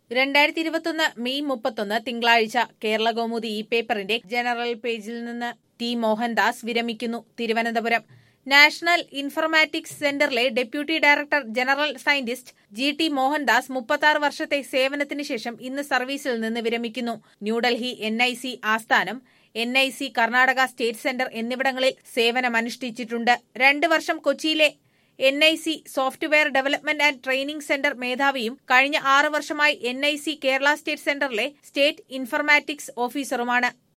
രണ്ടായിരത്തി ഇരുപത്തൊന്ന് മെയ് മുപ്പത്തൊന്ന് തിങ്കളാഴ്ച കേരള കൗമുദി ഈ പേപ്പറിന്റെ ജനറൽ പേജിൽ നിന്ന് ടി മോഹൻദാസ് വിരമിക്കുന്നു തിരുവനന്തപുരം നാഷണൽ ഇൻഫർമാറ്റിക്സ് സെന്ററിലെ deputy director general scientist G T Mohandas മുപ്പത്തി വർഷത്തെ സേവനത്തിന് ശേഷം ഇന്ന് സർവീസിൽ നിന്ന് വിരമിക്കുന്നു ന്യൂഡൽഹി എൻ ഐ സി ആസ്ഥാനം N I C Karnataka state centre എന്നിവിടങ്ങളിൽ സേവനമനുഷ്ഠിച്ചിട്ടുണ്ട് രണ്ട് വർഷം കൊച്ചിയിലെ N I C software development and training centre മേധാവിയും കഴിഞ്ഞ ആറ് വർഷമായി N I C Kerala state സെന്ററിലെ സ്റ്റേറ്റ് ഇൻഫർമാറ്റിക്സ് ഓഫീസറുമാണ്